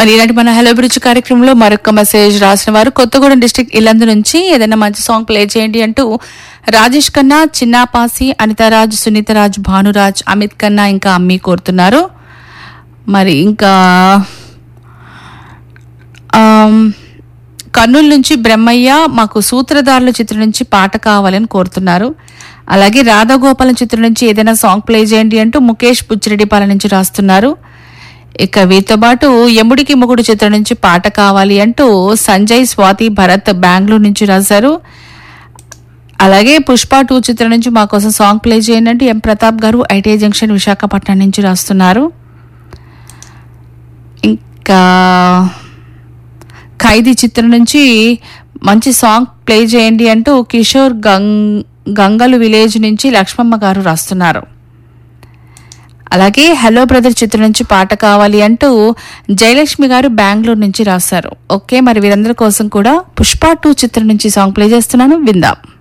మరి ఇలాంటి మన హలో బ్రిడ్జ్ కార్యక్రమంలో మరొక మెసేజ్ రాసిన వారు కొత్తగూడెం డిస్ట్రిక్ట్ ఇల్లందు నుంచి ఏదైనా మంచి సాంగ్ ప్లే చేయండి అంటూ రాజేష్ ఖన్నా చిన్నాపాసి అనితారాజ్ సునీతరాజ్ భానురాజ్ అమిత్ ఖన్నా ఇంకా అమ్మి కోరుతున్నారు మరి ఇంకా ఆమ్, కర్నూలు నుంచి బ్రహ్మయ్య మాకు సూత్రధారుల చిత్రం నుంచి పాట కావాలని కోరుతున్నారు అలాగే రాధాగోపాలం చిత్రం నుంచి ఏదైనా సాంగ్ ప్లే చేయండి అంటూ ముఖేష్ బుచ్చిరెడ్డిపాలెం నుంచి రాస్తున్నారు ఇక వీరితో పాటు యముడికి మొగుడు చిత్రం నుంచి పాట కావాలి అంటూ సంజయ్ స్వాతి భరత్ బెంగళూరు నుంచి రాశారు అలాగే పుష్ప టూ చిత్రం నుంచి మా కోసం సాంగ్ ప్లే చేయండి అంటూ ఎం ప్రతాప్ గారు ఐటీఐ జంక్షన్ విశాఖపట్నం నుంచి రాస్తున్నారు ఇంకా ఖైదీ చిత్రం నుంచి మంచి సాంగ్ ప్లే చేయండి అంటూ కిషోర్ గంగ్ గంగలు విలేజ్ నుంచి లక్ష్మమ్మ గారు రాస్తున్నారు అలాగే హలో బ్రదర్ చిత్రం నుంచి పాట కావాలి అంటూ జయలక్ష్మి గారు బెంగళూరు నుంచి రాశారు ఓకే మరి వీరందరి కోసం కూడా పుష్ప టూ చిత్రం నుంచి సాంగ్ ప్లే చేస్తున్నాను విందాం